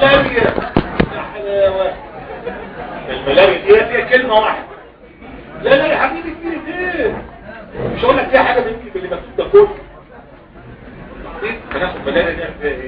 ملاريا يا حلاوه الملاريا دي فيها كلمه واحده لا لا يا حبيبي في ايه مش هقول لك فيها حاجه من اللي مكتوب ده كله إيه؟ هناخد ملاريا دي فيها ايه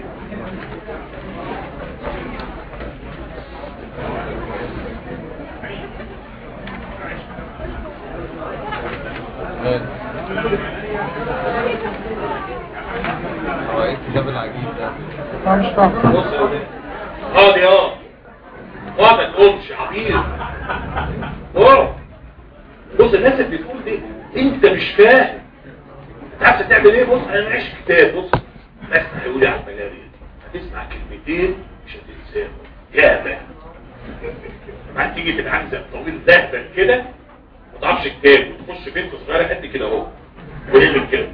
هو ايه الكتاب العجيب ده انا مش فاهم بص يا ولاد. اه دي اه اه ما تقومش عبيط اه بص الناس اللي بتقول دي انت مش فاهم انت عارف تعمل ايه بص انا معيش كتاب بص بس هيقول لي على الملاريا هتسمع كلمتين مش هتنساهم يا بقى لما تيجي تبقى عامل طويل ذهبا كده ما تعرفش كتاب وتخش بنت صغيره قد كده اهو وليه كده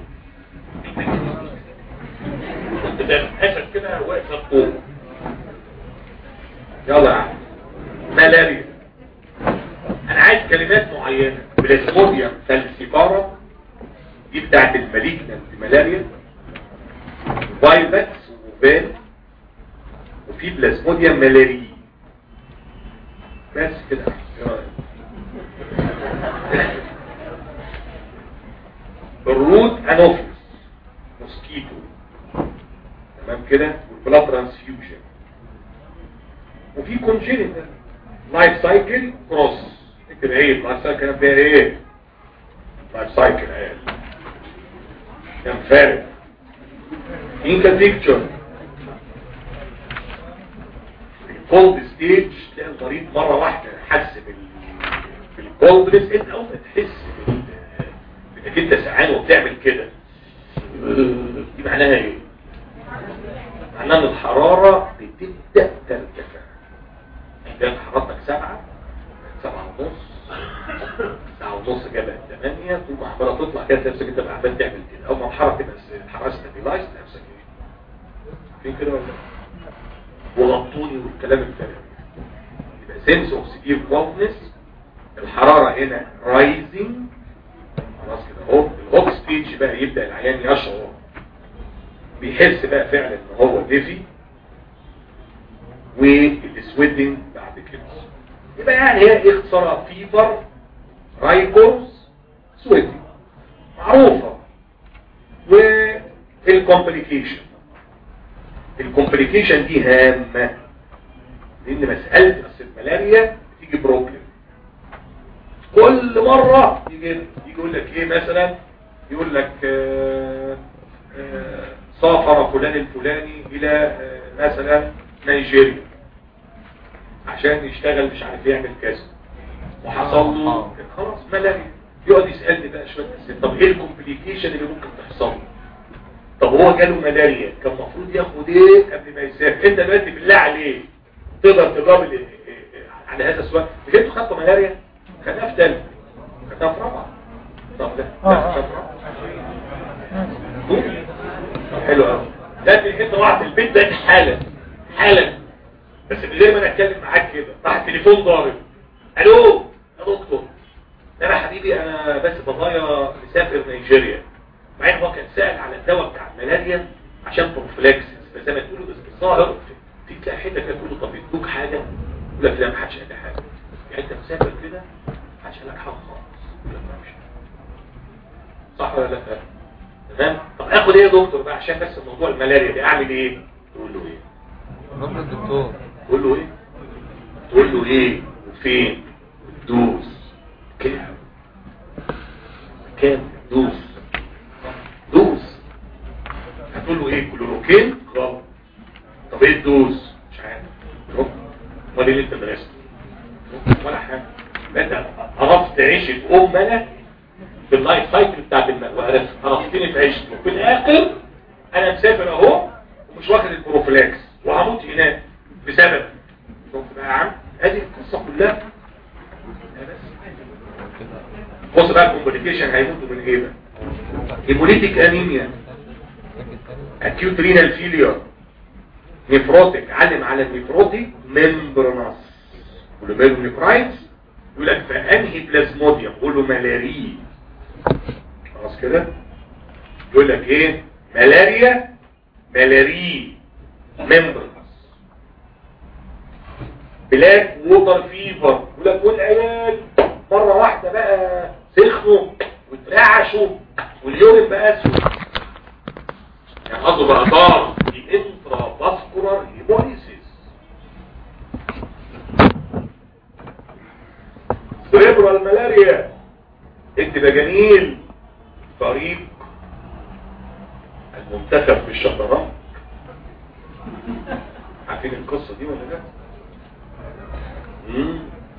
كنت ده اسد كده واقف فوق يلا يا عم ملاريا انا عايز كلمات معينة بلازموديا فالسيبارا دي بتاعت الماليجنانت ملاريا فايبكس وفال وفي بلازموديا ملاري بس كده إيه رأيك؟ الروت انوفيس موسكيتو تمام كده والبلاد ترانسفيوجن وفي كونجينيتال لايف سايكل كروس اكتب ايه اللايف سايكل فيها ايه لايف سايكل ايه كان فارق انكا بيكتشر الكولد ستيج تلاقي المريض مره واحده حس بال بالكولدنس انت اول ما تحس بال- انك انت سعان وبتعمل كده دي معناها ايه معناها ان الحرارة بتبدأ ترتفع كانت حرارتك سبعة سبعة ونص سبعة ونص جابت ثمانية ثم حرارة تطلع كده نفسك انت بقى عمال تعمل كده اول ما الحرارة تبقى الحرارة ستابيلايز نفسك ايه فين كده ولا لا؟ وغطوني والكلام الفارغ يبقى سنس اوف سيفير كولدنس الحرارة هنا رايزنج خلاص كده اهو الهوك ستيج بقى يبدأ العيان يشعر بيحس بقى فعلا ان هو ديفي والسويدنج بعد كده يبقى يعني هي اختصارها فيبر رايكورس سويدنج معروفة والكومبليكيشن الكومبليكيشن دي هامة لان مسألة أصل الملاريا بتيجي بروبلم كل مرة يجي يجي يقول لك ايه مثلا يقول لك آه، آه، سافر فلان الفلاني الى آه، مثلا نيجيريا عشان يشتغل مش عارف يعمل كذا وحصل له خلاص ملاريا يقعد يسألني بقى شوية أسئلة طب ايه الكومبليكيشن اللي ممكن تحصل له؟ طب هو جاله ملاريا كان المفروض ياخد ايه قبل ما يسافر انت دلوقتي بالله عليك تقدر تجاوب ال- على هذا السؤال مش انتوا خدتوا ملاريا خدناها في تالت خدناها في رابعه طب لا لا آه. خدناها في رابعه طب حلو قوي ده في انت واحد في البيت ده حالا حالا بس من غير ما انا اتكلم معاك كده راح التليفون ضارب الو يا دكتور ده يا حبيبي انا بس بابايا مسافر نيجيريا مع ان هو كان سأل على الدواء بتاع الملاريا عشان بروفلاكسس فزي ما تقولوا بس الظاهر في تلاقي حته كده تقول له طب يدوك حاجه يقول لك لا ما حدش قال لي حاجه يعني انت مسافر كده ما حدش قال لك حاجه خالص يقول لك ما مش صح ولا لا تمام طب اخد ايه يا دكتور بقى عشان بس موضوع الملاريا ده اعمل ايه تقول له ايه روح للدكتور تقول له ايه تقول له ايه وفين دوس كام كام دوس دوس هتقول له ايه كلوروكين غلط طب ايه الدوس مش عارف رب. امال ايه اللي انت درسته رب. ولا حاجه لا انت عرفت عيشه ام انا في اللايف سايكل بتاعت الماء وعرفت عرفتني في عيشتي وفي الاخر انا مسافر اهو ومش واخد البروفلاكس وهموت هناك بسبب شوف بقى يا عم هذه القصه كلها بص بقى الكومبليكيشن هيموتوا من ايه بقى هيموليتيك انيميا اكيوت رينال فيلير نيفروتيك علم على النيفروتيك ممبرنس ولو نيفرايتس يقول لك فانهي بلازموديوم يقول له ملاري خلاص كده يقول لك ايه ملاريا ملاري ممبرنس بلاك ووتر فيفر يقول لك والعيال مرة واحدة بقى سخنوا واترعشوا واليورين بقى اسود يعني قصده بقى طار الانترا فاسكولار هيموليسيس سريبرال ملاريا اكتب يا جميل فريق المنتخب في الشطرنج عارفين القصة دي ولا لا؟ مم.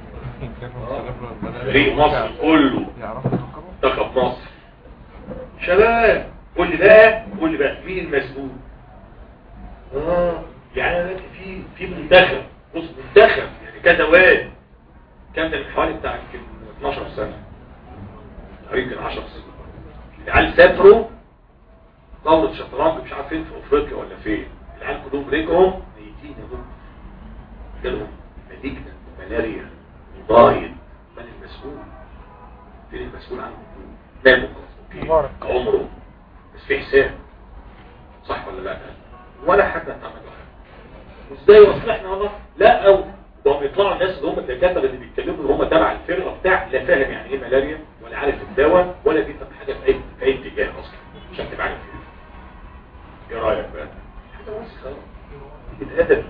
فريق مصر كله يعرفوا يفكروا منتخب مصر شباب قول لي بقى قول لي بقى مين المسؤول اه يعني انا دلوقتي في في منتخب بص منتخب يعني كذا واد كام ده من حوالي بتاع يمكن 12 سنه أو يمكن 10 سنين العيال سافروا دورة شطرنج مش عارف فين في افريقيا ولا فين العيال كلهم رجعوا ميتين يا دكتور جالهم مالجنا ملاريا ضايد من المسؤول فين المسؤول عنه ناموا خلاص مبارك. اوكي عمره بس في حساب صح ولا لا ولا حد هتعمل حاجه وازاي واصل احنا والله لا او وهم يطلعوا الناس اللي هم الدكاتره اللي بيتكلموا اللي هم تبع الفرقه بتاع لا فاهم يعني ايه ملاريا ولا عارف الدواء ولا بيفهم حاجه في اي في اي اتجاه اصلا عشان تبقى عارف ايه رايك بقى حاجه وسخه بتتهدف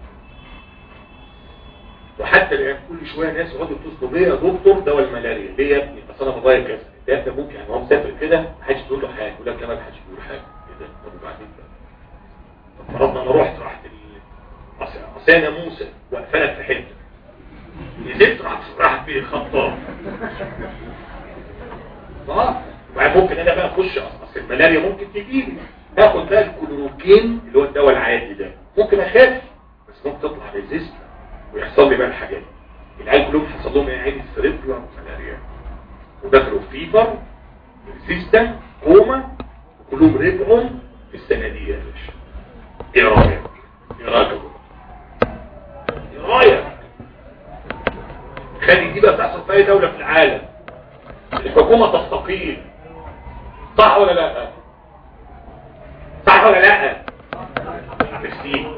وحتى الان كل شويه ناس يقعدوا يتصلوا بيا يا دكتور دواء الملاريا ليه يا ابني اصل انا بضايق كذا ده ده ممكن يعني هو مسافر كده ما حدش بيقول له حاجه يقول لك لا ما حدش بيقول حاجه ايه ده طب وبعدين بقى طب فرضنا انا رحت رحت ال- أصل- اصل انا موسى واقفلك في حته نزلت رحت راحت فيه الخطاب اه وبعدين ممكن انا بقى اخش اصل أصل الملاريا ممكن تجيلي اخد بقى الكلوروكين اللي هو الدواء العادي ده ممكن اخاف بس ممكن تطلع ريزيست ويحصل لي بقى الحاجات دي العيال كلهم حصل لهم ايه عين السريبرا ملاريا ودخلوا في فيبر ريزيستنت كوما وكلهم رجعوا في السنه دي يا باشا ايه رايك؟ ايه رايك يا دكتور؟ ايه رايك؟ خلي دي بقى بتحصل في اي دوله في العالم الحكومه تستقيل صح ولا لا؟ صح ولا لا؟ عرفتين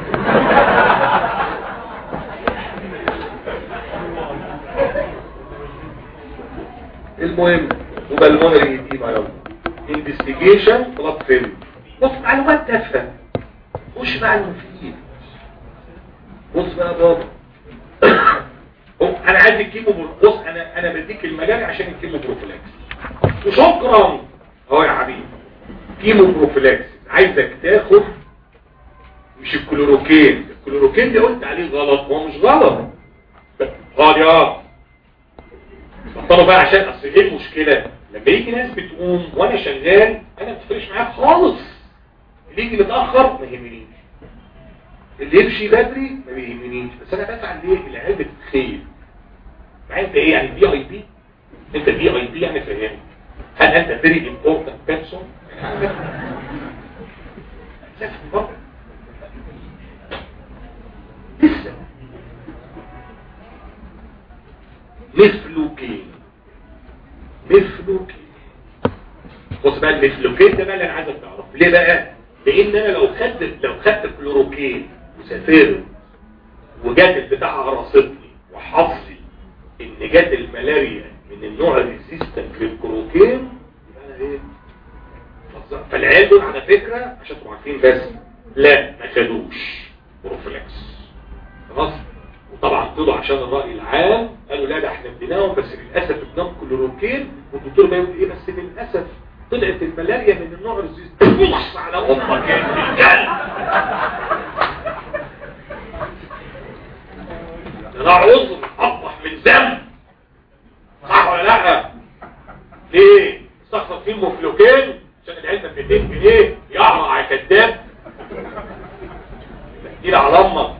المهم وبالمونري دي بايولوجي انفستيجيشن بلاد فيلم بص معلومات تافهه خش بقى المفيد بص بقى يا بابا هو انا عايز الكيمو بص انا انا بديك المجال عشان الكيمو بروفيلاكس وشكرا اهو يا حبيبي كيمو بروفيلاكس عايزك تاخد مش الكلوروكين الكلوروكين اللي قلت عليه غلط هو مش غلط غلط يا بطلوا بقى عشان اصل ايه المشكله لما يجي ناس بتقوم وانا شغال انا ما بتفرقش معايا خالص اللي يجي متاخر ما يهمنيش اللي يمشي بدري ما بيهمنيش بس انا بسعى ليه العيال بتتخيل مع انت ايه يعني بي اي بي انت بي اي بي يعني فاهمني هل انت فيري امبورتنت بيرسون لسه مثلوكين مثلوكين بص بقى المثلوكين ده بقى اللي انا عايزك تعرفه ليه بقى لان انا لو خدت لو خدت كلوروكين وسافرت وجت البتاع قرصتني وحظي ان جت الملاريا من النوع الريزيستنت للكلوروكين يبقى انا ايه فظ- فالعيال دول على فكره عشان تبقوا عارفين بس لا ما خدوش بروفلاكس خلاص وطبعا طلعوا عشان الرأي العام قالوا لا ده احنا اديناهم بس للأسف اديناهم كلوروكين والدكتور بقى يقول ايه بس للأسف طلعت الملاريا من النوع الريزيست بص على امك يا ابن الكلب ده عذر اقبح من ذنب صح ولا لا ليه استخسر فيه المفلوكين عشان العلبه ب 200 جنيه يعرى على كذاب دي على امك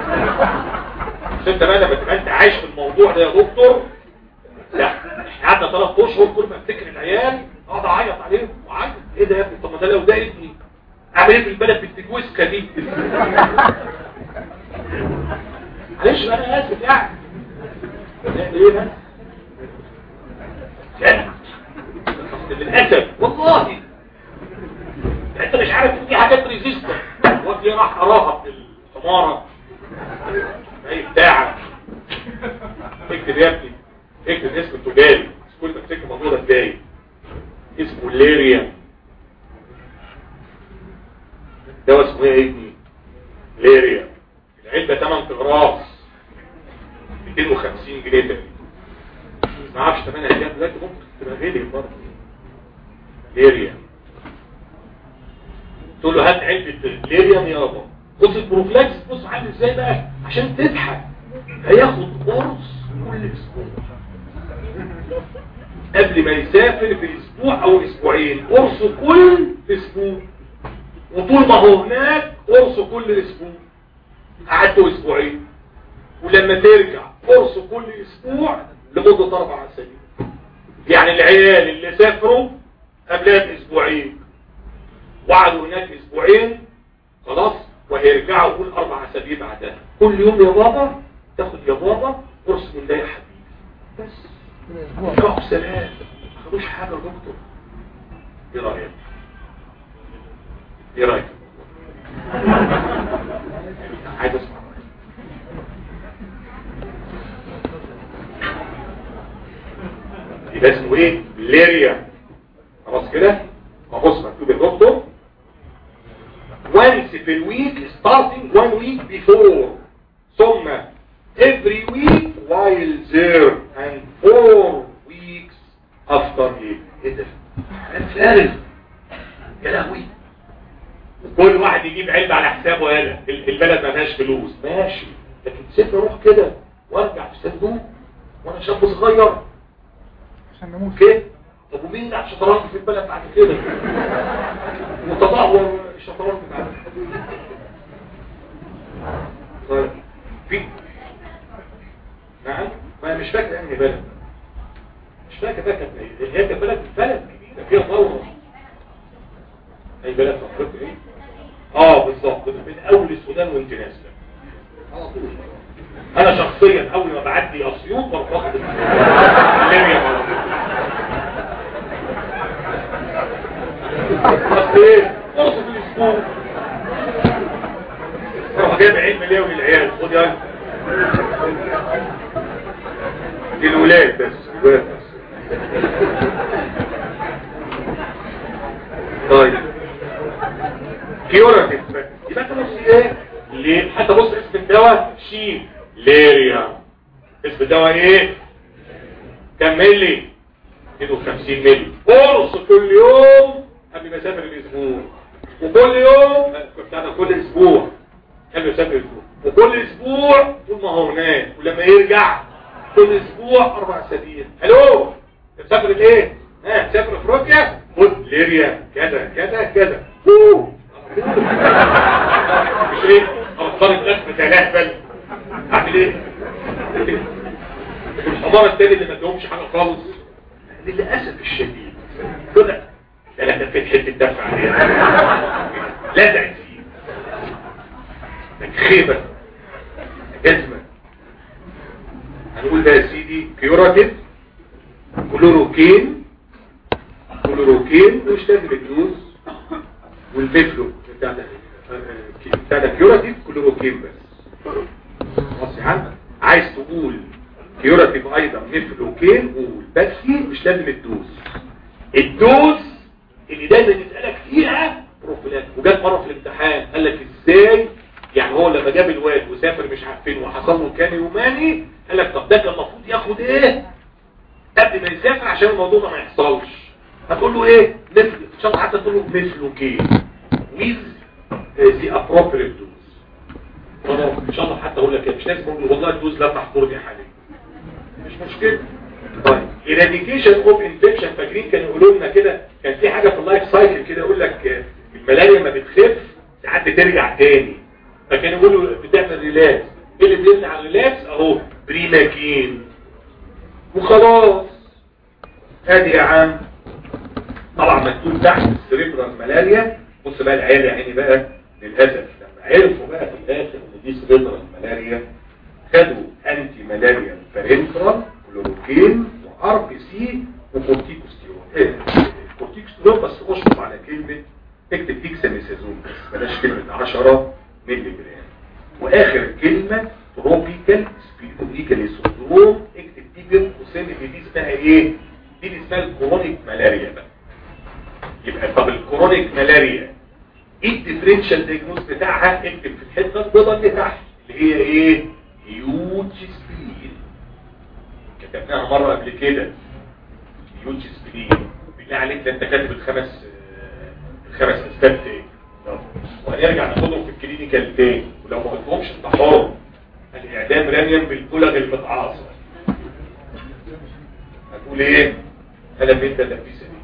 بس انت بقى لما تبقى انت عايش في الموضوع ده يا دكتور لا احنا قعدنا ثلاث اشهر كل ما افتكر العيال اقعد اعيط عليهم واعيط ايه ده يا ابني طب ما ده لو ده ابني اعمل ايه في البلد بالتجويسكه دي معلش بقى انا اسف يعني نعمل ايه بس يعني للاسف والله انت مش عارف ان في حاجات ريزيستنت وفي راح اراها في الحماره اي بتاعك اكتب يا ابني اكتب اسم التجاري كل ما تفتكر الموضوع ده ازاي اسمه ليريا دواء اسمه ايه يا ابني ليريا العلبه 8 اغراض 250 جنيه تقريبا ما اعرفش ثمنها كام دلوقتي ممكن تبقى غالي برضه ليريا تقول له هات علبه ليريا يابا بص البروفلاكس بص عامل ازاي بقى عشان تضحك هياخد قرص كل اسبوع قبل ما يسافر في اسبوع او اسبوعين قرص كل اسبوع وطول ما هو هناك قرص كل اسبوع قعدته اسبوعين ولما ترجع قرص كل اسبوع لمدة اربع اسابيع يعني العيال اللي سافروا قبلها باسبوعين وقعدوا هناك اسبوعين خلاص وهيرجعوا كل اربع اسابيع بعدها كل يوم يا بابا تاخد يا بابا قرص من ده يا حبيبي بس روح سلام ما خدوش حاجه يا دكتور ايه رايك ايه رايك عايز اسمع يبقى اسمه ايه ليريا خلاص كده بص مكتوب الدكتور once في الويك starting one week before ثم every week while there and four weeks after ايه ايه ده فارغ يا لهوي كل واحد يجيب علبة على حسابه يالا البلد ما فيهاش فلوس ماشي لكن سيبني اروح كده وارجع في صندوق وانا شاب صغير عشان نموت كده طب ومين يلعب شطرنج في البلد بعد كده وتدهور الشطرنج بعد كده طيب في نعم ما أنا مش فاكر انهي بلد مش فاكر بقى كانت ايه هي كانت بلد بلد كبيره فيها ثوره اي بلد في افريقيا ايه اه بالظبط من اول السودان وانت نازله على طول انا شخصيا اول ما بعدي اسيوط بروح واخد ليبيا على طول بس ايه فرصه الاسبوع روح جايب عيد مليون للعيال خد يا دي الولاد بس الولاد بس طيب كيوراتيف يبقى انت بص ايه ليه حتى بص اسم الدواء شي ليريا اسم الدواء ايه كمل لي 52 ملي قرص كل يوم قبل ما اسافر الاسبوع وكل يوم بتاع كل اسبوع قبل ما اسافر الاسبوع وكل اسبوع طول ما هو هناك ولما يرجع كل اسبوع اربع اسابيع الو تسافر الايه ها تسافر افريقيا خد ليريا كذا كذا كذا أوه. مش ايه افكار الناس بتلهبل اعمل ايه والحضاره التاني اللي ما ادهمش حاجه خالص للاسف الشديد طلع لا لا ده في حته دفع عليها لزعت فيه لك خيبه جزمه هنقول ده يا سيدي كيوراتيف كلوروكين كلوروكين مش لازم الجلوز والبيفلو بتاع ده بتاع ده كيوراتيف كلوروكين بس خلاص يا عم عايز تقول كيوراتيف ايضا ميفلوكين قول بس مش لازم الدوز الدوز اللي دايما يسألك فيها بروفيلات وجات مرة في الامتحان قال لك ازاي يعني هو لما جاب الواد وسافر مش عارفين وحصل له كان يوماني قال لك طب ده كان المفروض ياخد ايه قبل ما يسافر عشان الموضوع ده ما يحصلش هتقول له ايه مثل ان شاء الله حتى تقول له مثلوكين with the appropriate dose خلاص ان شاء الله حتى اقول لك مش لازم اقول له والله الدوز لا تحضرني حاليا مش مشكله طيب eradication of infection فاكرين كانوا يقولوا لنا كده كان في حاجه في اللايف سايكل كده يقول لك الملاريا ما بتخف ساعات بترجع تاني فكانوا يقولوا بتعمل ريلاكس ايه اللي بيمنع الريلاكس اهو بريماكين وخلاص ادي يا عم طبعا مكتوب تحت السريبرال ملاريا بص بقى العيال يا عيني بقى للاسف لما عرفوا بقى في الاخر ان دي سريبرال ملاريا خدوا انتي ملاريا بارنترال كلوروكين وار بي سي وكورتيكوستيرون ايه الكورتيكوستيرون بس اشطب على كلمه اكتب ديكساميثازون بس بلاش كلمه 10 مللي جرام واخر كلمه تروبيكال سبيريتيكالي سندروم اكتب دي بين قوسين ان دي اسمها ايه دي اللي اسمها الكرونيك ملاريا بقى يبقى طب الكرونيك ملاريا ايه الديفرنشال دياجنوز بتاعها اكتب في الحته البيضاء اللي تحت اللي هي ايه هيوج سبلين كتبناها مره قبل كده هيوج سبلين بالله عليك ده انت كاتب الخمس آه، الخمس اسباب تاني وهنرجع ناخدهم في الكلينيكال تاني ولو ما قلتهمش انت حر الاعدام رميا بالبلغ المتعاصر هتقول ايه انا بنت اللبيسه دي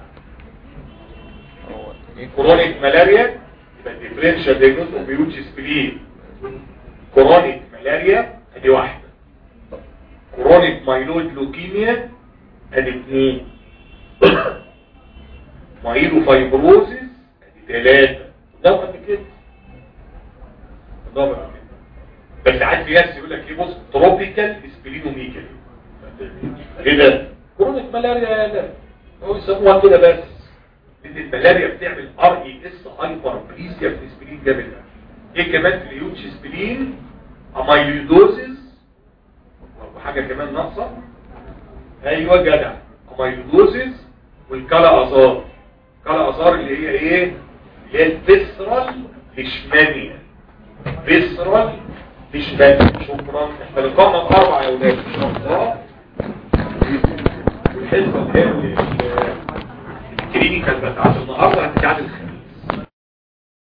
هو ايه كرونيك ملاريا يبقى ديفرنشال دياجنوز اوف هيوج سبلين كرونيك ملاريا ادي واحده كرونيك مايلويد لوكيميا ادي اثنين مايلو فايبروزيس ادي ثلاثه ده قد كده ده قد كده بس عاد في ناس يقول لك ايه بص تروبيكال سبلينوميكال ايه ده كرونيك ملاريا لا هو يسموها كده بس لان الملاريا بتعمل ار اي اس هايبر بليزيا في السبلين جامد ايه كمان في الهيوج سبلين اميلويدوزيس وحاجه كمان ناقصه ايوه جدع اميلويدوزيس والكلا ازار كلا ازار اللي هي ايه اللي هي الفيسرال ليشمانيا فيسرال ليشمانيا شكرا احنا لقانا الاربع يا اولاد ان شاء الله والحصه اللي هي ال- الكلينيكال بتاعت النهارده هتتعمل